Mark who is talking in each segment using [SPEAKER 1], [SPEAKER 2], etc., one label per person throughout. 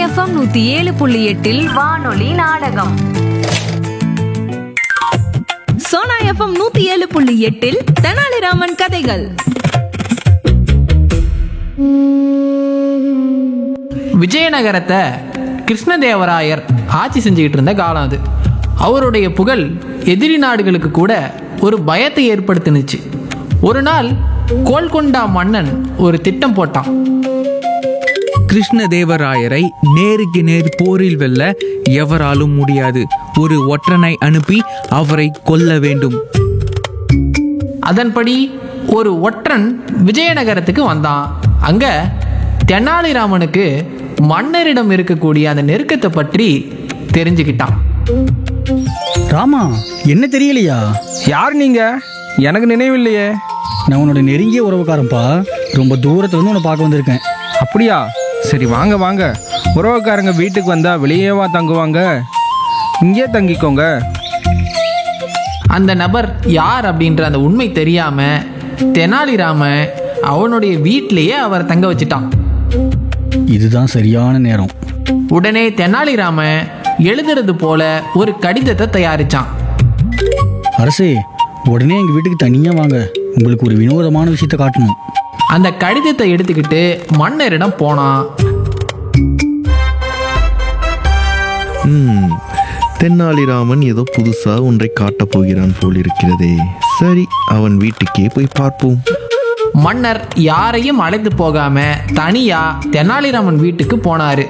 [SPEAKER 1] FM நூத்தி ஏழு புள்ளி எட்டில் வானொலி நாடகம்
[SPEAKER 2] சோனா எஃப்எம் நூத்தி ஏழு புள்ளி எட்டில் தெனாலிராமன் கதைகள்
[SPEAKER 3] விஜயநகரத்தை கிருஷ்ணதேவராயர் ஆட்சி செஞ்சுக்கிட்டு இருந்த காலம் அது அவருடைய புகழ் எதிரி நாடுகளுக்கு கூட ஒரு பயத்தை ஏற்படுத்தினுச்சு ஒரு நாள் கோல்கொண்டா மன்னன் ஒரு திட்டம் போட்டான்
[SPEAKER 4] கிருஷ்ணதேவராயரை நேருக்கு நேர் போரில் வெல்ல எவராலும் முடியாது ஒரு ஒற்றனை அனுப்பி அவரை கொல்ல வேண்டும்
[SPEAKER 3] அதன்படி ஒரு ஒற்றன் விஜயநகரத்துக்கு வந்தான் அங்க தெனாலிராமனுக்கு மன்னரிடம் இருக்கக்கூடிய அந்த நெருக்கத்தை பற்றி தெரிஞ்சுக்கிட்டான்
[SPEAKER 5] ராமா என்ன தெரியலையா
[SPEAKER 6] யார் நீங்க எனக்கு நினைவில்லையே
[SPEAKER 5] நான் உன்னோட நெருங்கிய உறவுக்காரன்ப்பா ரொம்ப தூரத்துல இருந்து உன்னை பார்க்க வந்திருக்கேன்
[SPEAKER 6] அப்படியா சரி வாங்க வாங்க உறவுக்காரங்க வீட்டுக்கு வந்தா வெளியேவா தங்குவாங்க இங்கே தங்கிக்கோங்க
[SPEAKER 3] அந்த நபர் யார் அப்படின்ற அந்த உண்மை தெரியாம தெனாலிராம அவனுடைய வீட்டிலேயே அவரை தங்க வச்சிட்டான்
[SPEAKER 5] இதுதான் சரியான நேரம்
[SPEAKER 3] உடனே தெனாலிராம எழுதுறது போல ஒரு கடிதத்தை தயாரிச்சான்
[SPEAKER 5] அரசே உடனே எங்க வீட்டுக்கு தனியா வாங்க உங்களுக்கு ஒரு வினோதமான விஷயத்தை காட்டணும்
[SPEAKER 3] அந்த கடிதத்தை எடுத்துக்கிட்டு மன்னரிடம் போனான்
[SPEAKER 7] ம் தென்னாலிராமன் ஏதோ புதுசா ஒன்றை காட்டப் போகிறான் போல் இருக்கிறதே சரி அவன் வீட்டுக்கே போய் பார்ப்போம்
[SPEAKER 3] மன்னர் யாரையும் அழைத்து போகாம தனியா தெனாலிராமன் வீட்டுக்கு போனாரு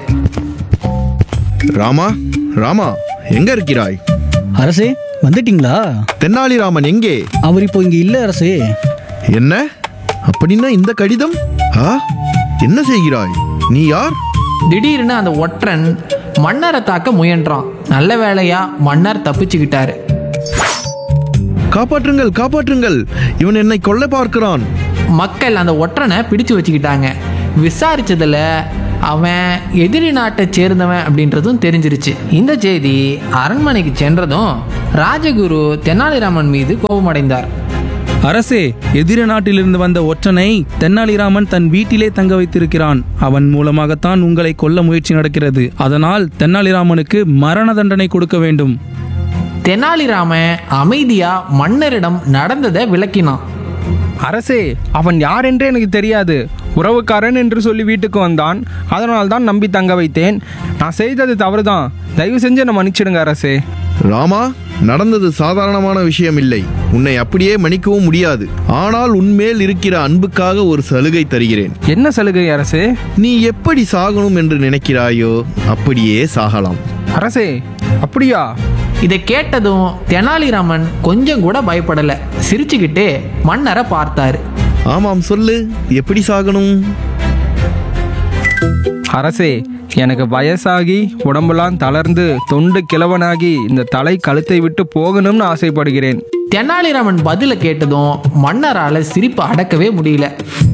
[SPEAKER 7] ராமா ராமா எங்க இருக்கிறாய்
[SPEAKER 5] அரசே வந்துட்டீங்களா
[SPEAKER 7] தென்னாலிராமன் எங்கே
[SPEAKER 5] அவர் இப்போ இங்க இல்ல அரசே
[SPEAKER 7] என்ன அப்படின்னா இந்த கடிதம் ஆ என்ன செய்கிறாய் நீ யார்
[SPEAKER 3] திடீர்னு அந்த ஒற்றன் மன்னரை தாக்க முயன்றான் நல்ல வேளையா மன்னர் தப்பிச்சுக்கிட்டாரு
[SPEAKER 7] காப்பாற்றுங்கள் காப்பாற்றுங்கள் இவன் என்னை கொல்ல பார்க்கிறான்
[SPEAKER 3] மக்கள் அந்த ஒற்றனை பிடிச்சு வச்சுக்கிட்டாங்க விசாரிச்சதுல அவன் எதிரி நாட்டை சேர்ந்தவன் அப்படின்றதும் தெரிஞ்சிருச்சு இந்த செய்தி அரண்மனைக்கு சென்றதும் ராஜகுரு தெனாலிராமன் மீது கோபமடைந்தார்
[SPEAKER 4] அரசே எதிர நாட்டிலிருந்து வந்த ஒற்றனை தென்னாலிராமன் தன் வீட்டிலே தங்க வைத்திருக்கிறான் அவன் மூலமாகத்தான் உங்களை கொல்ல முயற்சி நடக்கிறது அதனால் தென்னாலிராமனுக்கு மரண தண்டனை கொடுக்க வேண்டும்
[SPEAKER 3] தெனாலிராமன் அமைதியா மன்னரிடம் நடந்ததை விளக்கினான்
[SPEAKER 6] அரசே அவன் யார் என்றே எனக்கு தெரியாது உறவுக்காரன் என்று சொல்லி வீட்டுக்கு வந்தான் அதனால் தான் நம்பி தங்க வைத்தேன் நான் செய்தது தவறுதான் தயவு செஞ்சு என்னை மன்னிச்சிடுங்க அரசே
[SPEAKER 7] ராமா நடந்தது சாதாரணமான விஷயம் இல்லை உன்னை அப்படியே மன்னிக்கவும் முடியாது ஆனால் உன்மேல் இருக்கிற அன்புக்காக ஒரு சலுகை தருகிறேன்
[SPEAKER 6] என்ன சலுகை அரசே
[SPEAKER 7] நீ எப்படி சாகணும் என்று நினைக்கிறாயோ அப்படியே சாகலாம்
[SPEAKER 6] அரசே அப்படியா
[SPEAKER 3] இதை கேட்டதும் தெனாலிராமன் கொஞ்சம் கூட பயப்படல சிரிச்சுக்கிட்டே மன்னரை பார்த்தாரு
[SPEAKER 7] ஆமாம் சொல்லு எப்படி சாகணும்
[SPEAKER 6] அரசே எனக்கு வயசாகி உடம்பெல்லாம் தளர்ந்து தொண்டு கிழவனாகி இந்த தலை கழுத்தை விட்டு போகணும்னு ஆசைப்படுகிறேன்
[SPEAKER 3] தெனாலிராமன் பதில கேட்டதும் மன்னரால சிரிப்பு அடக்கவே முடியல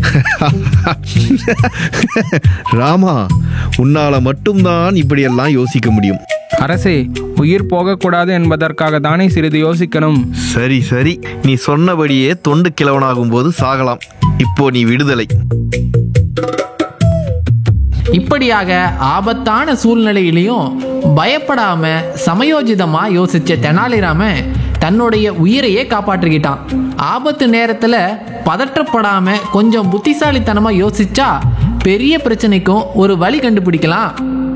[SPEAKER 7] ராமா உன்னால மட்டும்தான் இப்படியெல்லாம் யோசிக்க முடியும்
[SPEAKER 6] அரசே உயிர் போகக்கூடாது என்பதற்காக தானே சிறிது யோசிக்கணும்
[SPEAKER 7] சரி சரி நீ சொன்னபடியே தொண்டு கிழவனாகும் போது சாகலாம் இப்போ நீ விடுதலை
[SPEAKER 3] இப்படியாக ஆபத்தான சூழ்நிலையிலையும் பயப்படாம சமயோஜிதமா யோசிச்ச தெனாலிராமன் தன்னுடைய உயிரையே காப்பாற்றிக்கிட்டான் ஆபத்து நேரத்துல பதற்றப்படாம கொஞ்சம் புத்திசாலித்தனமா யோசிச்சா பெரிய பிரச்சனைக்கும் ஒரு வழி கண்டுபிடிக்கலாம்